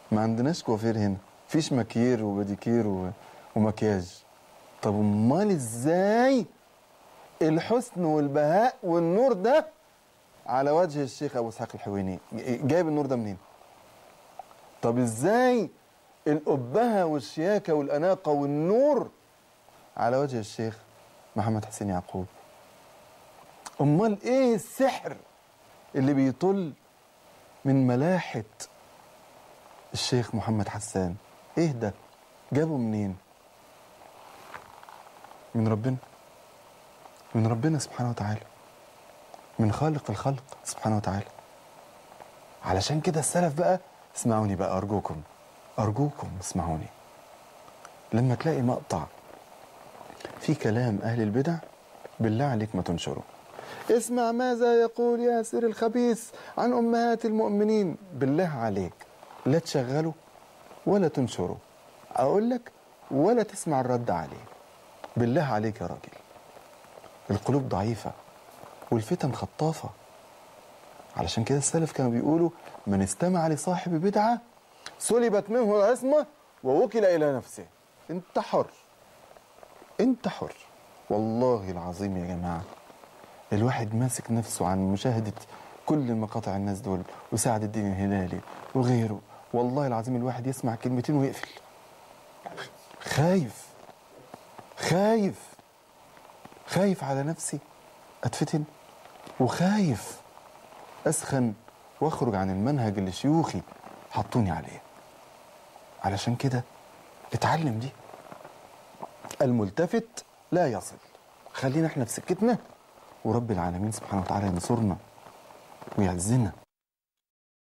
ما عندناش كوافير هنا فيش ماكير وباديكير و... ومكياج طب امال ازاي الحسن والبهاء والنور ده على وجه الشيخ ابو اسحاق الحويني جايب النور ده منين طب ازاي الأبهة والشياكة والأناقة والنور على وجه الشيخ محمد حسين يعقوب أمال إيه السحر اللي بيطل من ملاحة الشيخ محمد حسان إيه ده جابه منين من ربنا من ربنا سبحانه وتعالى من خالق الخلق سبحانه وتعالى علشان كده السلف بقى اسمعوني بقى أرجوكم أرجوكم اسمعوني لما تلاقي مقطع في كلام أهل البدع بالله عليك ما تنشره اسمع ماذا يقول ياسر الخبيث عن أمهات المؤمنين بالله عليك لا تشغله ولا تنشره أقول لك ولا تسمع الرد عليه بالله عليك يا راجل القلوب ضعيفة والفتن خطافة علشان كده السلف كانوا بيقولوا من استمع لصاحب بدعة سلبت منه العصمة ووكل إلى نفسه انت حر انت حر والله العظيم يا جماعة الواحد ماسك نفسه عن مشاهدة كل المقاطع الناس دول وسعد الدين الهلالي وغيره والله العظيم الواحد يسمع كلمتين ويقفل خايف خايف خايف على نفسي اتفتن وخايف اسخن واخرج عن المنهج اللي شيوخي حطوني عليه علشان كده اتعلم دي الملتفت لا يصل خلينا احنا في سكتنا ورب العالمين سبحانه وتعالى ينصرنا ويعزنا